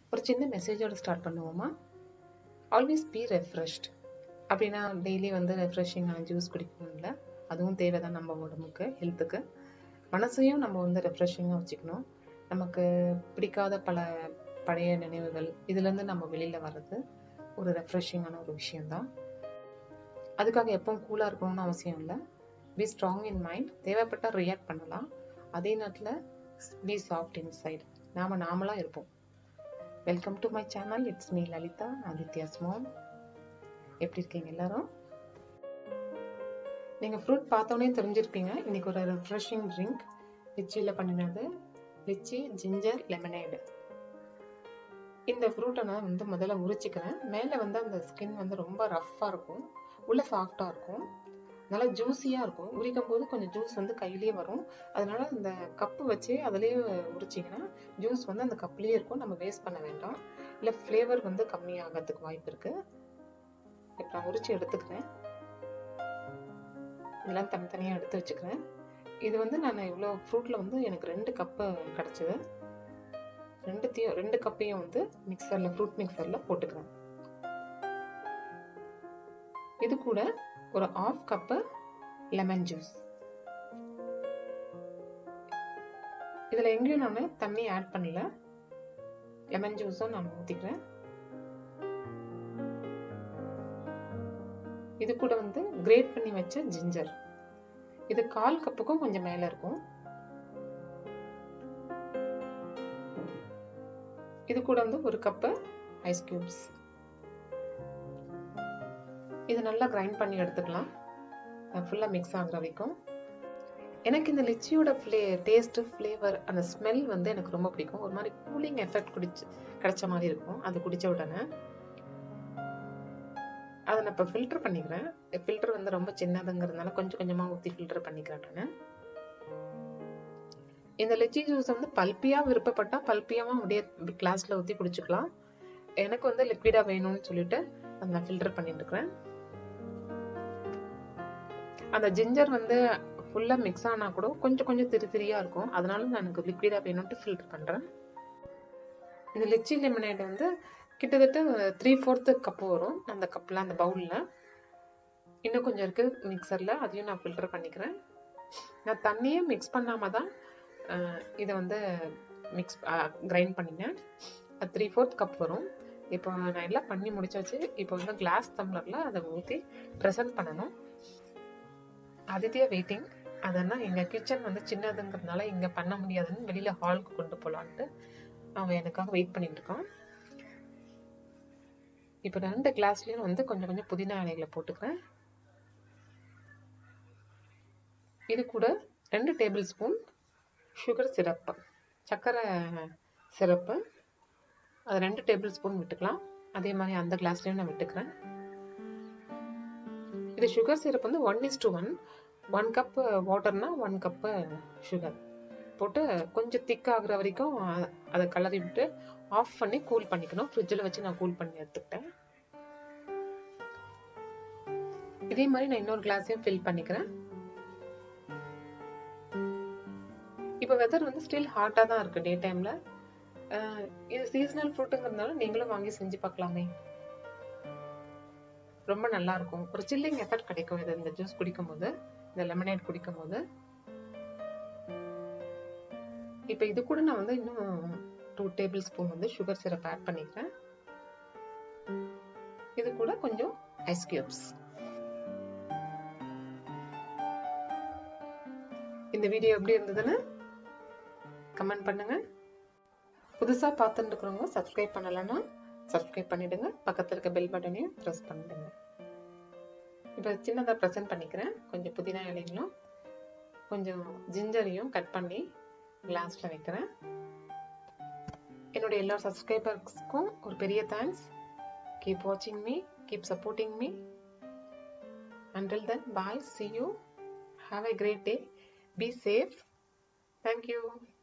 ஒரு சின்ன மெசேஜோட ஸ்டார்ட் பண்ணுவோமா ஆல்வேஸ் பி ரெஃப்ரெஷ்ட் அப்படின்னா டெய்லி வந்து ரெஃப்ரெஷிங்கான ஜூஸ் குடிக்கணும்ல அதுவும் தேவை தான் நம்ம உடம்புக்கு ஹெல்த்துக்கு மனசையும் நம்ம வந்து ரெஃப்ரெஷிங்காக வச்சுக்கணும் நமக்கு பிடிக்காத பல பழைய நினைவுகள் இதுலேருந்து நம்ம வெளியில் வர்றது ஒரு ரெஃப்ரெஷிங்கான ஒரு விஷயம்தான் அதுக்காக எப்பவும் கூலாக இருக்கணும்னு அவசியம் இல்லை பி ஸ்ட்ராங் இன் மைண்ட் தேவைப்பட்டால் ரியாக்ட் பண்ணலாம் அதே நேரத்தில் பி சாஃப்ட் இன்சைட் நாம் நாமளாக இருப்போம் welcome to my channel it's me Lalitha Aditya's mom எப்படி இருக்கீங்க எல்லாரும் நீங்கள் ஃப்ரூட் பார்த்தோன்னே தெரிஞ்சிருப்பீங்க இன்னைக்கு ஒரு ரெஃப்ரெஷிங் ட்ரிங்க் லிச்சியில் பண்ணினது லிச்சி ஜிஞ்சர் லெமனேடு இந்த ஃப்ரூட்டை நான் வந்து முதல்ல உரிச்சிக்கிறேன் மேலே வந்து அந்த ஸ்கின் வந்து ரொம்ப ரஃப்பாக இருக்கும் உள்ள சாஃப்டாக இருக்கும் நல்லா ஜூஸியாக இருக்கும் உரிக்கும் போது கொஞ்சம் ஜூஸ் வந்து கையிலேயே வரும் அதனால அந்த கப்பு வச்சு அதுலேயே உரிச்சிங்கன்னா ஜூஸ் வந்து அந்த கப்லேயே இருக்கும் நம்ம வேஸ்ட் பண்ண வேண்டாம் இல்லை ஃப்ளேவர் வந்து கம்மியாகிறதுக்கு வாய்ப்பு இருக்கு இப்போ நான் உரிச்சு எடுத்துக்கிறேன் இதெல்லாம் தனித்தனியாக எடுத்து வச்சுக்கிறேன் இது வந்து நான் இவ்வளோ ஃப்ரூட்டில் வந்து எனக்கு ரெண்டு கப்பு கிடச்சிது ரெண்டுத்தையும் ரெண்டு கப்பையும் வந்து மிக்சரில் ஃப்ரூட் மிக்சரில் போட்டுக்கிறேன் இது கூட ஒரு ஆஃப் கப்பு லெமன் ஜூஸ் இதில் எங்கேயும் நான் தண்ணி ஆட் பண்ணல லெமன் ஜூஸும் நான் ஊற்றிக்கிறேன் இது கூட வந்து கிரேட் பண்ணி வச்ச ஜிஞ்சர் இது கால் கப்புக்கும் கொஞ்சம் மேலே இருக்கும் இது கூட வந்து ஒரு கப்பு ஐஸ் கியூப்ஸ் இது நல்லா கிரைண்ட் பண்ணி எடுத்துக்கலாம் ஃபுல்லாக மிக்ஸ் ஆகுற வரைக்கும் எனக்கு இந்த லிச்சியோட ஃப்ளே டேஸ்ட்டு ஃப்ளேவர் அந்த ஸ்மெல் வந்து எனக்கு ரொம்ப பிடிக்கும் ஒரு மாதிரி கூலிங் எஃபெக்ட் குடிச்சு கிடைச்ச மாதிரி இருக்கும் அது குடித்த உடனே அதை நான் இப்போ ஃபில்டர் பண்ணிக்கிறேன் ஃபில்டர் வந்து ரொம்ப சின்னதுங்கிறதுனால கொஞ்சம் கொஞ்சமாக ஊற்றி ஃபில்டர் பண்ணிக்கிறேன் நான் இந்த லிச்சி ஜூஸ் வந்து பல்பியாக விருப்பப்பட்டால் பல்பியாகவும் அப்படியே கிளாஸில் ஊற்றி குடிச்சுக்கலாம் எனக்கு வந்து லிக்விடாக வேணும்னு சொல்லிட்டு அதை நான் ஃபில்டர் பண்ணிட்டு இருக்கிறேன் அந்த ஜிஞ்சர் வந்து ஃபுல்லாக மிக்ஸ் ஆனால் கூட கொஞ்சம் கொஞ்சம் திரி திரியாக இருக்கும் அதனால நான் எனக்கு லிக்விடாக வேணும்ட்டு ஃபில்டர் பண்ணுறேன் இந்த லிச்சி லெமனேட் வந்து கிட்டத்தட்ட த்ரீ ஃபோர்த்து கப்பு வரும் அந்த கப்பில் அந்த பவுலில் இன்னும் கொஞ்சம் இருக்குது மிக்சரில் அதையும் நான் ஃபில்டர் பண்ணிக்கிறேன் நான் தண்ணியே மிக்ஸ் பண்ணாமல் தான் இதை வந்து மிக்ஸ் கிரைண்ட் பண்ணினேன் அது த்ரீ ஃபோர்த் கப் வரும் இப்போ நான் எல்லாம் பண்ணி முடிச்சாச்சு இப்போ வந்து கிளாஸ் டம்ளரில் அதை ஊற்றி ப்ரெசென்ட் பண்ணணும் அதித்தியா வெயிட்டிங் அதெல்லாம் எங்கள் கிச்சன் வந்து சின்னதுங்கிறதுனால இங்கே பண்ண முடியாதுன்னு வெளியில் ஹாலுக்கு கொண்டு போகலான்ட்டு அவன் எனக்காக வெயிட் பண்ணிட்டு இருக்கான் இப்போ ரெண்டு கிளாஸ்லேயும் வந்து கொஞ்சம் கொஞ்சம் புதினா இலைகளை போட்டுக்கிறேன் இது கூட ரெண்டு டேபிள் ஸ்பூன் சுகர் சிரப்பு சர்க்கரை சிரப்பு அது ரெண்டு டேபிள் ஸ்பூன் விட்டுக்கலாம் அதே மாதிரி அந்த கிளாஸ்லேயும் நான் விட்டுக்கிறேன் இது சுகர் சிரப் வந்து one is to one one cup வாட்டர்னா ஒன் கப்பு சுகர் போட்டு கொஞ்சம் திக் ஆகுற வரைக்கும் அதை கலரி விட்டு ஆஃப் பண்ணி கூல் பண்ணிக்கணும் ஃப்ரிட்ஜில் வச்சு நான் கூல் பண்ணி எடுத்துக்கிட்டேன் இதே மாதிரி நான் இன்னொரு கிளாஸையும் ஃபில் பண்ணிக்கிறேன் இப்போ வெதர் வந்து ஸ்டில் ஹாட்டாக தான் இருக்குது டே டைமில் இது சீசனல் ஃப்ரூட்டுங்கிறதுனால நீங்களும் வாங்கி செஞ்சு பார்க்கலாமே ரொம்ப நல்லா இருக்கும் ஒரு சில்லிங் எஃபெக்ட் கிடைக்கும் இது இந்த ஜூஸ் குடிக்கும் போது இந்த லெமனேட் குடிக்கும் போது இப்போ இது கூட நான் வந்து இன்னும் டூ டேபிள் ஸ்பூன் வந்து சுகர் சிரப் ஆட் பண்ணிக்கிறேன் இது கூட கொஞ்சம் ஐஸ் கியூப்ஸ் இந்த வீடியோ எப்படி இருந்ததுன்னு கமெண்ட் பண்ணுங்க புதுசா பார்த்துட்டு இருக்கிறவங்க சப்ஸ்கிரைப் பண்ணலன்னா சப்ஸ்கிரைப் பண்ணிடுங்க பக்கத்தில் இருக்க பெல் பட்டனையும் ப்ரெஸ் பண்ணிடுங்க இப்போ சின்னதாக ப்ரெசென்ட் பண்ணிக்கிறேன் கொஞ்சம் புதினா இலைகளும் கொஞ்சம் ஜிஞ்சரையும் கட் பண்ணி கிளாஸில் வைக்கிறேன் என்னுடைய எல்லா சப்ஸ்கிரைபர்ஸ்க்கும் ஒரு பெரிய தேங்க்ஸ் கீப் வாட்சிங் me keep supporting me until then bye see you have a great day be safe thank you